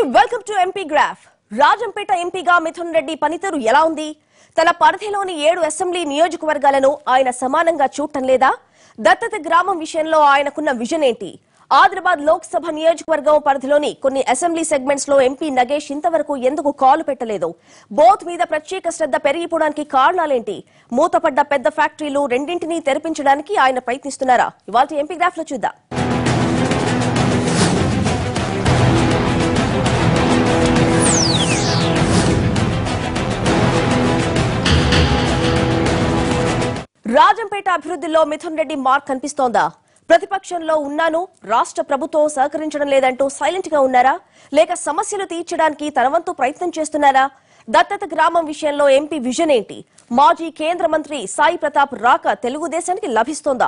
welcome to MP graph Rajampet ఎంపీగా మిథున్ రెడ్డి పనితీరు ఎలా ఉంది తన పరిధిలోని ఏడు అసెంబ్లీ నియోజకవర్గాలను ఆయన సమానంగా చూడటం లేదా దత్తత గ్రామం విషయంలో ఆయనకున్న విజన్ ఏంటి ఆదిలాబాద్ లోక్సభ నియోజకవర్గం పరిధిలోని కొన్ని అసెంబ్లీ సెగ్మెంట్స్ లో ఎంపీ నగేష్ ఇంతవరకు ఎందుకు కాలు పెట్టలేదు బోత్ మీద ప్రత్యేక శ్రద్ధ పెరిగిపోవడానికి కారణాలేంటి మూతపడ్డ పెద్ద ఫ్యాక్టరీలు రెండింటినీ తెరిపించడానికి ఆయన ప్రయత్నిస్తున్నారా ఇవాళ ఎంపీ గ్రాఫ్ లో చూద్దాం రాజంపేట అభివృద్ధిలో మిథున్ రెడ్డి మార్క్ కనిపిస్తోందా ప్రతిపక్షంలో ఉన్నాను రాష్ట్ర ప్రభుత్వం సహకరించడం లేదంటూ సైలెంట్ గా ఉన్నారా లేక సమస్యలు తీర్చడానికి తన వంతు ప్రయత్నం చేస్తున్నారా దత్తత గ్రామం విషయంలో ఎంపీ విజన్ ఏంటి మాజీ కేంద్ర మంత్రి సాయి ప్రతాప్ రాక తెలుగుదేశానికి లభిస్తోందా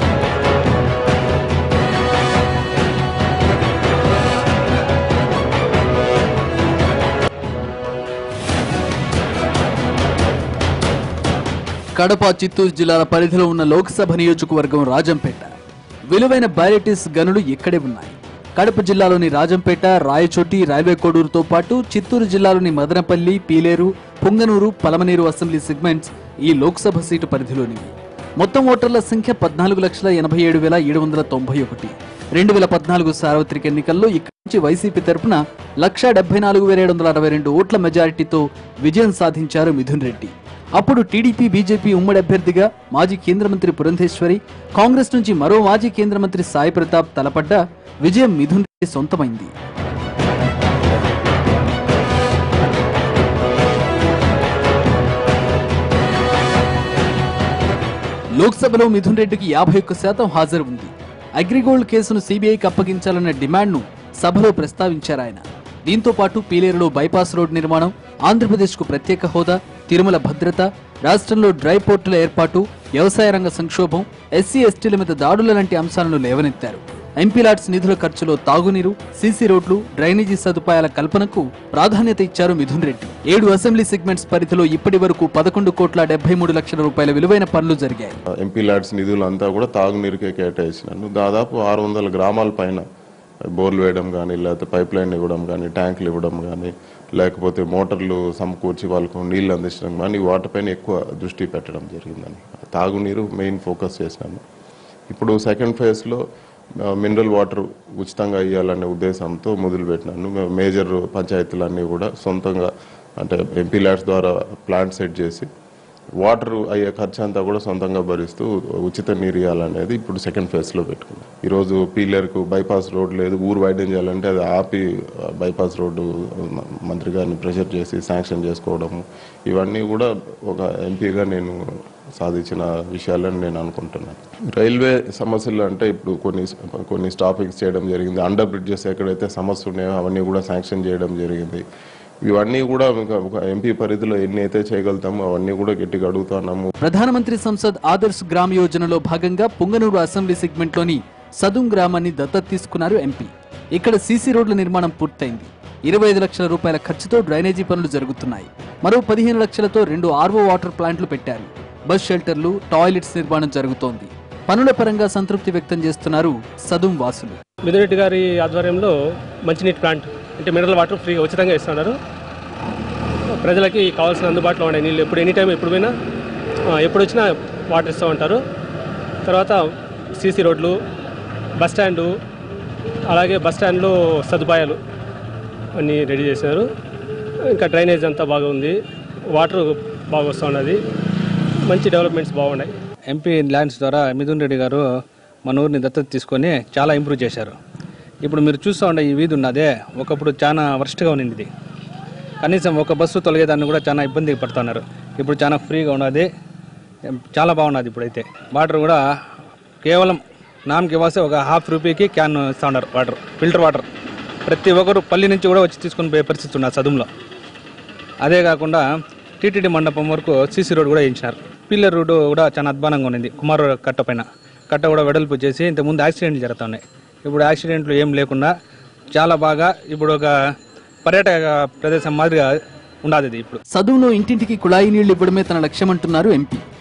కడప చిత్తూరు జిల్లాల పరిధిలో ఉన్న లోక్సభ నియోజకవర్గం రాజంపేట విలువైన బయాలిటీస్ గనులు ఇక్కడే ఉన్నాయి కడప జిల్లాలోని రాజంపేట రాయచోటి రైల్వే కోడూరుతో పాటు చిత్తూరు జిల్లాలోని మదనపల్లి పీలేరు పుంగనూరు పలమనేరు అసెంబ్లీ సెగ్మెంట్స్ ఈ లోక్సభ సీటు పరిధిలోనివి మొత్తం ఓటర్ల సంఖ్య పద్నాలుగు లక్షల ఎనభై ఏడు వేల ఏడు వందల తొంభై ఒకటి రెండు వేల పద్నాలుగు సార్వత్రిక ఎన్నికల్లో ఇక్కడి నుంచి వైసీపీ తరపున లక్ష డెబ్బై నాలుగు వేల ఏడు వందల అరవై రెండు ఓట్ల మెజారిటీతో విజయం సాధించారు మిథున్ రెడ్డి అప్పుడు టీడీపీ బీజేపీ ఉమ్మడి అభ్యర్థిగా మాజీ కేంద్ర మంత్రి పురంధేశ్వరి కాంగ్రెస్ నుంచి మరో మాజీ కేంద్ర మంత్రి సాయి ప్రతాప్ తలపడ్డ విజయం మిథున్ రెడ్డి సొంతమైంది లోక్సభలో మిథున్ రెడ్డికి యాభై ఒక్క శాతం హాజరు ఉంది అగ్రిగోల్డ్ కేసును సీబీఐకి అప్పగించాలన్న డిమాండ్ను సభలో ప్రస్తావించారు ఆయన దీంతో పాటు పీలేరులో బైపాస్ రోడ్ నిర్మాణం ఆంధ్రప్రదేశ్కు ప్రత్యేక హోదా తిరుమల భద్రత రాష్ట్రంలో డ్రై పోర్టుల ఏర్పాటు వ్యవసాయ రంగ సంక్షోభం ఎస్సీ ఎస్టీల మీద దాడుల లాంటి అంశాలను లేవనెత్తారు ఎంపీ లాట్స్ నిధుల ఖర్చులో తాగునీరు సీసీ రోడ్లు డ్రైనేజీ సదుపాయాల కల్పనకు ప్రాధాన్యత ఇచ్చారు మిథున్ రెడ్డి ఏడు అసెంబ్లీ సెగ్మెంట్స్ పరిధిలో ఇప్పటి వరకు పదకొండు కోట్ల డెబ్బై మూడు లక్షల రూపాయల విలువైన పనులు జరిగాయి ఎంపీ ల్యాడ్స్ నిధులు అంతా కూడా తాగునీరుకే కేటాయించినాను దాదాపు ఆరు వందల గ్రామాల పైన బోర్లు వేయడం కానీ లేకపోతే పైప్ లైన్ ఇవ్వడం కానీ ట్యాంకులు ఇవ్వడం కానీ లేకపోతే మోటార్లు సమకూర్చి వాళ్ళకు నీళ్లు అందించడం కానీ వాటిపైన ఎక్కువ దృష్టి పెట్టడం జరిగిందని తాగునీరు మెయిన్ ఫోకస్ చేసినాను ఇప్పుడు సెకండ్ ఫేజ్లో మినరల్ వాటర్ ఉచితంగా ఇవ్వాలనే ఉద్దేశంతో మొదలుపెట్టినాను మేము మేజర్ పంచాయతీలన్నీ కూడా సొంతంగా అంటే ఎంపీ ల్యాడ్స్ ద్వారా ప్లాంట్ సెట్ చేసి వాటర్ అయ్యే ఖర్చు అంతా కూడా సొంతంగా భరిస్తూ ఉచిత నీరు ఇవ్వాలనేది ఇప్పుడు సెకండ్ ఫేజ్లో పెట్టుకున్నాం ఈరోజు పీలర్కు బైపాస్ రోడ్ లేదు ఊరు వైడెన్ చేయాలంటే అది ఆపి బైపాస్ రోడ్డు మ- మంత్రి గారిని ప్రెషర్ చేసి శాంక్షన్ చేసుకోవడము ఇవన్నీ కూడా ఒక ఎంపీగా నేను సాధించిన విషయాలని నేను అనుకుంటున్నాను రైల్వే సమస్యలు అంటే ఇప్పుడు కొన్ని కొన్ని స్టాపింగ్స్ చేయడం జరిగింది అండర్ బ్రిడ్జెస్ ఎక్కడైతే సమస్యలు ఉన్నాయో అవన్నీ కూడా శాంక్షన్ చేయడం జరిగింది ఇవన్నీ కూడా ఇంకా ఒక ఎంపీ పరిధిలో ఎన్ని అయితే చేయగలుగుతామో అవన్నీ కూడా గట్టిగా అడుగుతున్నాము ప్రధానమంత్రి సంసద్ ఆదర్శ్ గ్రామ్ యోజనలో భాగంగా పుంగనూరు అసెంబ్లీ సెగ్మెంట్లోని సదుం గ్రామాన్ని దత్తత తీసుకున్నారు ఎంపీ ఇక్కడ సీసీ రోడ్ల నిర్మాణం పూర్తయింది ఇరవై ఐదు లక్షల రూపాయల ఖర్చుతో డ్రైనేజీ పనులు జరుగుతున్నాయి మరో పదిహేను లక్షలతో రెండు ఆర్వో వాటర్ ప్లాంట్లు పెట్టారు బస్ షెల్టర్లు టాయిలెట్స్ నిర్మాణం జరుగుతోంది పనుల పరంగా సంతృప్తి వ్యక్తం చేస్తున్నారు సదుం వాసులు మిథునరెడ్డి గారి ఆధ్వర్యంలో మంచినీటి ప్లాంట్ అంటే మినరల్ వాటర్ ఫ్రీగా ఉచితంగా ఇస్తున్నారు ప్రజలకి కావాల్సిన అందుబాటులో ఉన్నాయి నీళ్ళు ఎప్పుడు ఎనీ టైం ఎప్పుడు పోయినా ఆ, ఎప్పుడు వచ్చినా వాటర్ ఇస్తూ ఉంటారు తర్వాత సీసీ రోడ్లు బస్ స్టాండు అలాగే బస్ స్టాండ్లో సదుపాయాలు అన్నీ రెడీ చేశారు ఇంకా డ్రైనేజ్ అంతా బాగా ఉంది వాటర్ బాగా వస్తూ ఉన్నది మంచి డెవలప్మెంట్స్ బాగున్నాయి ఎంపీ ల్యాండ్స్ ద్వారా మిథున్ రెడ్డి గారు మన ఊరిని దత్తత తీసుకొని చాలా ఇంప్రూవ్ చేశారు ఇప్పుడు మీరు చూస్తూ ఉండే ఈ వీధి ఉన్నదే ఒకప్పుడు చాలా వర్స్ట్గా ఉన్నింది ఇది కనీసం ఒక బస్సు తొలగేదాన్ని కూడా చాలా ఇబ్బంది పడుతున్నారు ఇప్పుడు చాలా ఫ్రీగా ఉన్నది ఎం, చాలా బాగున్నది ఇప్పుడైతే వాటర్ కూడా కేవలం నామకి ఇవ్వాల్సి ఒక హాఫ్ రూపీకి క్యాన్ ఇస్తూ ఉన్నారు వాటర్ ఫిల్టర్ వాటర్ ప్రతి ఒక్కరు పల్లి నుంచి కూడా వచ్చి తీసుకుని పోయే పరిస్థితి ఉన్నారు చదువులో అదే కాకుండా టీటీడీ మండపం వరకు సీసీ రోడ్ కూడా వేయించినారు పిల్లర్ రోడ్డు కూడా చాలా అద్భుతంగా ఉన్నింది కుమార్ కట్ట పైన కట్ట కూడా వెడల్పు చేసి ఇంతకుముందు యాక్సిడెంట్లు జరుగుతున్నాయి ఇప్పుడు యాక్సిడెంట్లు ఏం లేకుండా చాలా బాగా ఇప్పుడు ఒక పర్యాటక ప్రదేశం మాదిరిగా ఉండదు ఇది ఇప్పుడు సదువులో ఇంటింటికి కుళాయి నీళ్లు ఇవ్వడమే తన లక్ష్యమంటున్నారు ఎంపీ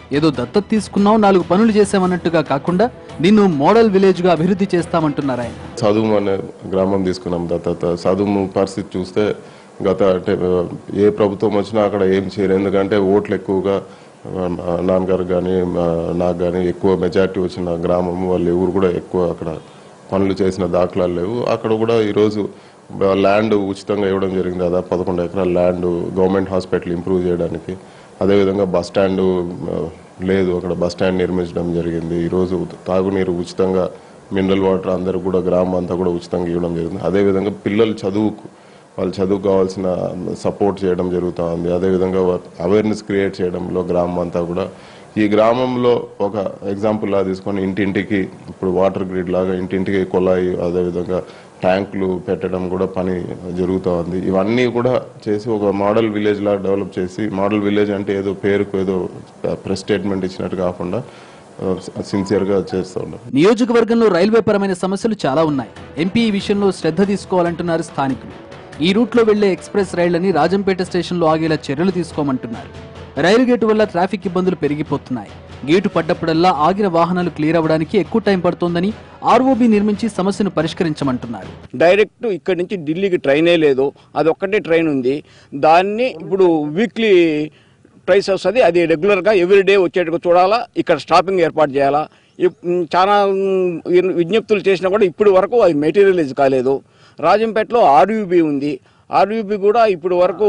ఏదో దత్తత తీసుకున్నాం నాలుగు పనులు చేశామన్నట్టుగా కాకుండా నిన్ను మోడల్ విలేజ్ గా అభివృద్ధి చేస్తామంటున్నారు ఆయన చదువు అనే గ్రామం తీసుకున్నాం దత్తత చదువు పరిస్థితి చూస్తే గత అంటే ఆ, ఏ ప్రభుత్వం వచ్చినా అక్కడ ఏం చేయరు ఎందుకంటే ఓట్లు ఎక్కువగా ఆ, మా నాన్నగారు కానీ నాకు కానీ ఎక్కువ మెజార్టీ వచ్చిన గ్రామం వాళ్ళు ఎవరు కూడా ఎక్కువ అక్కడ పనులు చేసిన దాఖలాలు లేవు అక్కడ కూడా ఈరోజు ల్యాండ్ ఉచితంగా ఇవ్వడం జరిగింది దాదాపు పదకొండు ఎకరాల ల్యాండ్ గవర్నమెంట్ హాస్పిటల్ ఇంప్రూవ్ చేయడానికి అదేవిధంగా బస్ స్టాండ్ ఆ, లేదు అక్కడ బస్ స్టాండ్ నిర్మించడం జరిగింది ఈరోజు తాగునీరు ఉచితంగా మినరల్ వాటర్ అందరూ కూడా గ్రామం అంతా కూడా ఉచితంగా ఇవ్వడం జరిగింది అదేవిధంగా పిల్లలు చదువుకు వాళ్ళు చదువు కావాల్సిన సపోర్ట్ చేయడం జరుగుతూ ఉంది అదేవిధంగా అవేర్నెస్ క్రియేట్ చేయడంలో గ్రామం అంతా కూడా ఈ గ్రామంలో ఒక ఎగ్జాంపుల్ లా తీసుకొని ఇంటింటికి ఇప్పుడు వాటర్ గ్రిడ్ లాగా ఇంటింటికి కొలాయి అదేవిధంగా ట్యాంకులు పెట్టడం కూడా పని జరుగుతూ ఉంది ఇవన్నీ కూడా చేసి ఒక మోడల్ విలేజ్ లా డెవలప్ చేసి మోడల్ విలేజ్ అంటే ఏదో పేరుకు ఏదో ప్రెస్ స్టేట్మెంట్ ఇచ్చినట్టు కాకుండా సిన్సియర్గా చేస్తూ ఉన్నాం నియోజకవర్గంలో రైల్వే పరమైన సమస్యలు చాలా ఉన్నాయి ఎంపీ ఈ విషయంలో శ్రద్ధ తీసుకోవాలంటున్నారు స్థానికులు ఈ రూట్లో వెళ్లే ఎక్స్ప్రెస్ రైళ్లని రాజంపేట స్టేషన్లో ఆగేలా చర్యలు తీసుకోమంటున్నారు రైలు గేటు వల్ల ట్రాఫిక్ ఇబ్బందులు పెరిగిపోతున్నాయి గేటు పడ్డప్పుడల్లా ఆగిన వాహనాలు క్లియర్ అవ్వడానికి ఎక్కువ టైం పడుతోందని ఆర్ఓబీ నిర్మించి సమస్యను పరిష్కరించమంటున్నారు డైరెక్ట్ ఇక్కడి నుంచి ఢిల్లీకి ట్రైనే లేదు అది ఒక్కటే ట్రైన్ ఉంది దాన్ని ఇప్పుడు వీక్లీ ట్రైస్ వస్తుంది అది రెగ్యులర్గా ఎవ్రీ డే వచ్చేట్టుగా చూడాలా ఇక్కడ స్టాపింగ్ ఏర్పాటు చేయాలా ఇప్- మ్, చాలా మ్, విన్- విజ్ఞప్తులు చేసినా కూడా ఇప్పుడు వరకు అది మెటీరియలైజ్ కాలేదు రాజంపేటలో ఆర్యూబీ ఉంది ఆర్యూబీ కూడా ఇప్పుడు వరకు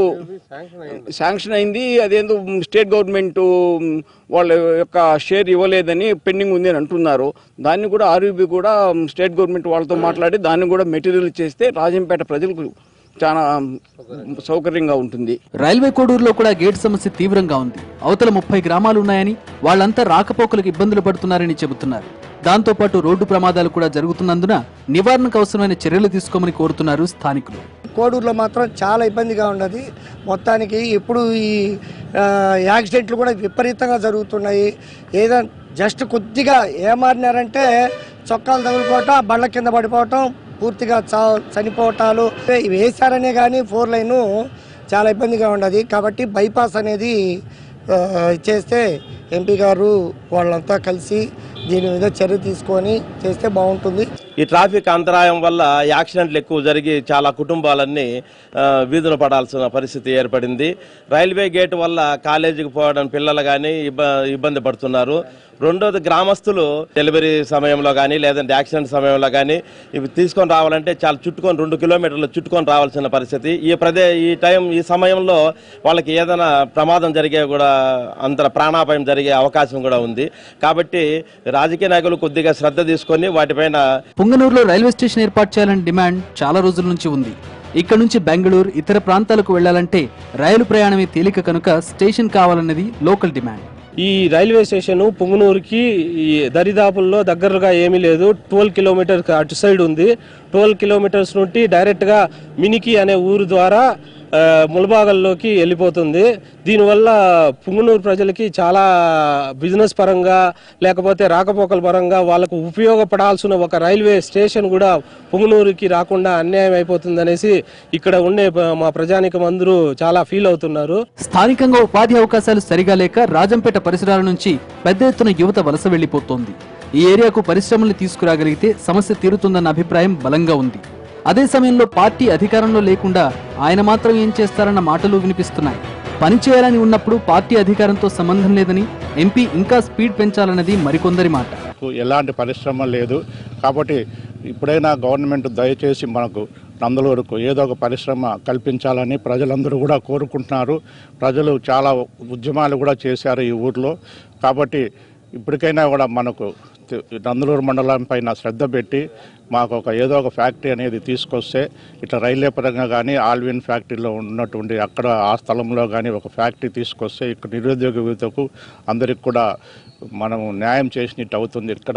శాంక్షన్ అయింది అదేందో స్టేట్ గవర్నమెంట్ వాళ్ళ యొక్క షేర్ ఇవ్వలేదని పెండింగ్ ఉంది అని అంటున్నారు దాన్ని కూడా ఆర్యూబీ కూడా స్టేట్ గవర్నమెంట్ వాళ్ళతో మాట్లాడి దాన్ని కూడా మెటీరియల్ చేస్తే రాజంపేట ప్రజలకు చాలా సౌకర్యంగా ఉంటుంది రైల్వే కోడూరులో కూడా గేట్ సమస్య తీవ్రంగా ఉంది అవతల ముప్పై గ్రామాలు ఉన్నాయని వాళ్ళంతా రాకపోకలకు ఇబ్బందులు పడుతున్నారని చెబుతున్నారు దాంతో పాటు రోడ్డు ప్రమాదాలు కూడా జరుగుతున్నందున నివారణకు అవసరమైన చర్యలు తీసుకోమని కోరుతున్నారు స్థానికులు కోడూరులో మాత్రం చాలా ఇబ్బందిగా ఉన్నది మొత్తానికి ఇప్పుడు ఈ ఆ, యాక్సిడెంట్లు కూడా విపరీతంగా జరుగుతున్నాయి ఏదో జస్ట్ కొద్దిగా ఏమారినారంటే చొక్కాలు తగులుకోవటం బండ్ల కింద పడిపోవటం పూర్తిగా చా చనిపోవటాలు ఇవి వేశారనే కానీ ఫోర్ లైను చాలా ఇబ్బందిగా ఉన్నది కాబట్టి బైపాస్ అనేది ఆ, చేస్తే ఎంపీ గారు వాళ్ళంతా కలిసి దీని మీద చర్య తీసుకొని చేస్తే బాగుంటుంది ఈ ట్రాఫిక్ అంతరాయం వల్ల యాక్సిడెంట్లు ఎక్కువ జరిగి చాలా కుటుంబాలన్నీ ఆ, వీధులు పడాల్సిన పరిస్థితి ఏర్పడింది రైల్వే గేట్ వల్ల కాలేజీకి పోవడం పిల్లలు కానీ ఇబ్బంది పడుతున్నారు రెండోది గ్రామస్తులు డెలివరీ సమయంలో కానీ లేదంటే యాక్సిడెంట్ సమయంలో కానీ ఇవి తీసుకొని రావాలంటే చాలా చుట్టుకొని రెండు కిలోమీటర్లు చుట్టుకొని రావాల్సిన పరిస్థితి ఈ ప్రదే ఈ టైం ఈ సమయంలో వాళ్ళకి ఏదైనా ప్రమాదం జరిగే కూడా అంత ప్రాణాపాయం జరిగే అవకాశం కూడా ఉంది కాబట్టి రాజకీయ నాయకులు కొద్దిగా శ్రద్ధ తీసుకొని వాటిపైన పుంగనూరులో రైల్వే స్టేషన్ ఏర్పాటు చేయాలని డిమాండ్ చాలా రోజుల నుంచి ఉంది ఇక్కడ నుంచి బెంగళూరు ఇతర ప్రాంతాలకు వెళ్లాలంటే రైలు ప్రయాణమే తేలిక కనుక స్టేషన్ కావాలన్నది లోకల్ డిమాండ్ ఈ రైల్వే స్టేషన్ పుంగనూరుకి ఈ దరిదాపుల్లో దగ్గరగా ఏమీ లేదు ట్వెల్వ్ కిలోమీటర్స్ అటు సైడ్ ఉంది ట్వెల్వ్ కిలోమీటర్స్ నుండి డైరెక్ట్గా మినికి అనే ఊరు ద్వారా ఆ, ములబాగల్లోకి వెళ్ళిపోతుంది దీనివల్ల పుంగనూరు ప్రజలకి చాలా బిజినెస్ పరంగా లేకపోతే రాకపోకల పరంగా వాళ్ళకు ఉపయోగపడాల్సిన ఒక రైల్వే స్టేషన్ కూడా పుంగనూరుకి రాకుండా అన్యాయం అయిపోతుందనేసి ఇక్కడ ఉండే ప- మా ప్రజానికం అందరూ చాలా ఫీల్ అవుతున్నారు స్థానికంగా ఉపాధి అవకాశాలు సరిగా లేక రాజంపేట పరిసరాల నుంచి పెద్ద ఎత్తున యువత వలస వెళ్లిపోతోంది ఈ ఏరియాకు పరిశ్రమలు తీసుకురాగలిగితే సమస్య తీరుతుందన్న అభిప్రాయం బలంగా ఉంది అదే సమయంలో పార్టీ అధికారంలో లేకుండా ఆయన మాత్రం ఏం చేస్తారన్న మాటలు వినిపిస్తున్నాయి పని చేయాలని ఉన్నప్పుడు పార్టీ అధికారంతో సంబంధం లేదని ఎంపీ ఇంకా స్పీడ్ పెంచాలన్నది మరికొందరి మాట మనకు ఎలాంటి పరిశ్రమ లేదు కాబట్టి ఇప్పుడైనా గవర్నమెంట్ దయచేసి మనకు నందలూరుకు ఏదో ఒక పరిశ్రమ కల్పించాలని ప్రజలందరూ కూడా కోరుకుంటున్నారు ప్రజలు చాలా ఉద్యమాలు కూడా చేశారు ఈ ఊర్లో కాబట్టి ఇప్పటికైనా కూడా మనకు తి- నందలూరు మండలం పైన శ్రద్ధ పెట్టి మాకు ఒక ఏదో ఒక ఫ్యాక్టరీ అనేది తీసుకొస్తే ఇట్లా రైల్వే పరంగా కానీ ఆల్విన్ ఫ్యాక్టరీలో ఉన్నటువంటి అక్కడ ఆ స్థలంలో కానీ ఒక ఫ్యాక్టరీ తీసుకొస్తే ఇక్కడ నిరుద్యోగ యువతకు అందరికి కూడా మనము న్యాయం చేసినట్టు అవుతుంది ఇక్కడ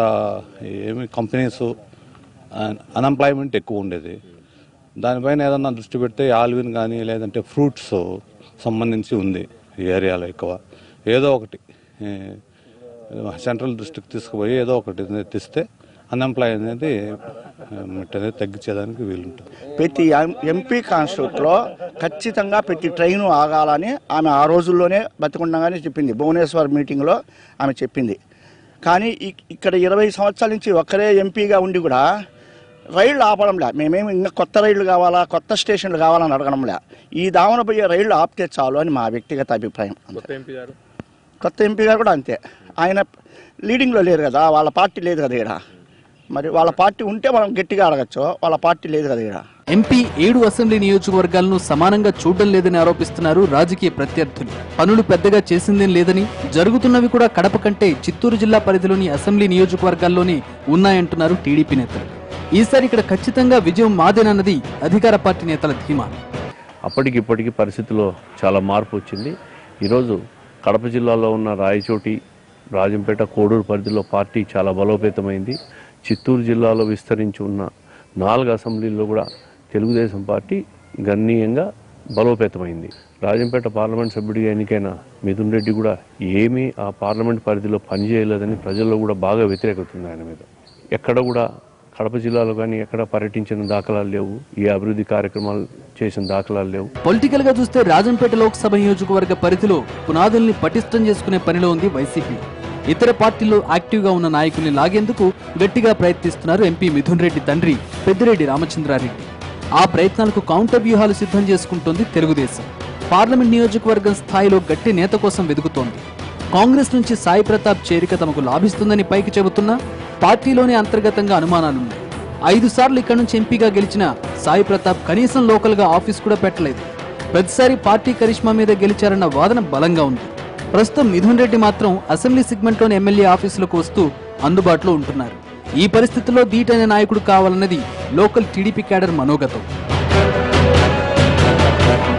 ఏమి కంపెనీస్ అన్ఎంప్లాయ్మెంట్ ఎక్కువ ఉండేది దానిపైన ఏదన్నా దృష్టి పెడితే ఆల్విన్ కానీ లేదంటే ఫ్రూట్స్ సంబంధించి ఉంది ఈ ఏరియాలో ఎక్కువ ఏదో ఒకటి ఏ, సెంట్రల్ దృష్టికి తీసుకుపోయి ఏదో ఒకటి తెస్తే అన్ఎంప్లాయ్ అనేది మిట్ అనేది తగ్గించేదానికి వీలుంటుంది ప్రతి ఎం- ఎంపీ కాన్స్టిట్యూట్లో ఖచ్చితంగా ప్రతి ట్రైను ఆగాలని ఆమె ఆ రోజుల్లోనే బతికుండగానే చెప్పింది భువనేశ్వర్ మీటింగ్లో ఆమె చెప్పింది కానీ ఇక్- ఇక్కడ ఇరవై సంవత్సరాల నుంచి ఒక్కరే ఎంపీగా ఉండి కూడా రైళ్లు ఆపడంలే మేమేమి ఇంకా కొత్త రైళ్లు కావాలా కొత్త స్టేషన్లు కావాలని అడగడంలే ఈ దావన పోయే రైళ్లు ఆపితే చాలు అని మా వ్యక్తిగత అభిప్రాయం కొత్త ఎంపీ గారు కూడా అంతే ఆయన లీడింగ్లో లేరు కదా వాళ్ళ పార్టీ లేదు కదా ఇక్కడ మరి వాళ్ళ పార్టీ ఉంటే మనం గట్టిగా అడగచ్చు వాళ్ళ పార్టీ లేదు కదా ఇక్కడ ఎంపీ ఏడు అసెంబ్లీ నియోజకవర్గాలను సమానంగా చూడడం లేదని ఆరోపిస్తున్నారు రాజకీయ ప్రత్యర్థులు పనులు పెద్దగా చేసిందేం లేదని జరుగుతున్నవి కూడా కడప కంటే చిత్తూరు జిల్లా పరిధిలోని అసెంబ్లీ నియోజకవర్గాల్లోనే ఉన్నాయంటున్నారు టీడీపీ నేతలు ఈసారి ఇక్కడ ఖచ్చితంగా విజయం మాదేనన్నది అధికార పార్టీ నేతల ధీమా అప్పటికి ఇప్పటికి పరిస్థితిలో చాలా మార్పు వచ్చింది ఈరోజు కడప జిల్లాలో ఉన్న రాయచోటి రాజంపేట కోడూరు పరిధిలో పార్టీ చాలా బలోపేతమైంది చిత్తూరు జిల్లాలో విస్తరించి ఉన్న నాలుగు అసెంబ్లీల్లో కూడా తెలుగుదేశం పార్టీ గణనీయంగా బలోపేతమైంది రాజంపేట పార్లమెంట్ సభ్యుడిగా ఎన్నికైన మిథున్ రెడ్డి కూడా ఏమీ ఆ పార్లమెంట్ పరిధిలో పనిచేయలేదని ప్రజల్లో కూడా బాగా వ్యతిరేకత ఉంది ఆయన మీద ఎక్కడ కూడా కడప జిల్లాలో కానీ ఎక్కడ పర్యటించిన దాఖలాలు లేవు ఏ అభివృద్ధి కార్యక్రమాలు చేసిన దాఖలాలు లేవు పొలిటికల్ గా చూస్తే రాజంపేట లోక్సభ నియోజకవర్గ పరిధిలో పునాదుల్ని పటిష్టం చేసుకునే పనిలో ఉంది వైసీపీ ఇతర పార్టీల్లో యాక్టివ్ గా ఉన్న నాయకుల్ని లాగేందుకు గట్టిగా ప్రయత్నిస్తున్నారు ఎంపీ మిథున్ రెడ్డి తండ్రి పెద్దిరెడ్డి రామచంద్రారెడ్డి ఆ ప్రయత్నాలకు కౌంటర్ వ్యూహాలు సిద్ధం చేసుకుంటోంది తెలుగుదేశం పార్లమెంట్ నియోజకవర్గం స్థాయిలో గట్టి నేత కోసం వెదుకుతోంది కాంగ్రెస్ నుంచి సాయి ప్రతాప్ చేరిక తమకు లాభిస్తుందని పైకి చెబుతున్నా పార్టీలోనే అంతర్గతంగా అనుమానాలున్నాయి ఐదు సార్లు ఇక్కడి నుంచి ఎంపీగా గెలిచిన సాయి ప్రతాప్ కనీసం లోకల్ గా ఆఫీస్ కూడా పెట్టలేదు ప్రతిసారి పార్టీ కరిష్మా మీద గెలిచారన్న వాదన బలంగా ఉంది ప్రస్తుతం మిథున్ రెడ్డి మాత్రం అసెంబ్లీ సెగ్మెంట్లోని ఎమ్మెల్యే ఆఫీసులకు వస్తూ అందుబాటులో ఉంటున్నారు ఈ పరిస్థితుల్లో ధీటైన నాయకుడు కావాలన్నది లోకల్ టీడీపీ క్యాడర్ మనోగతం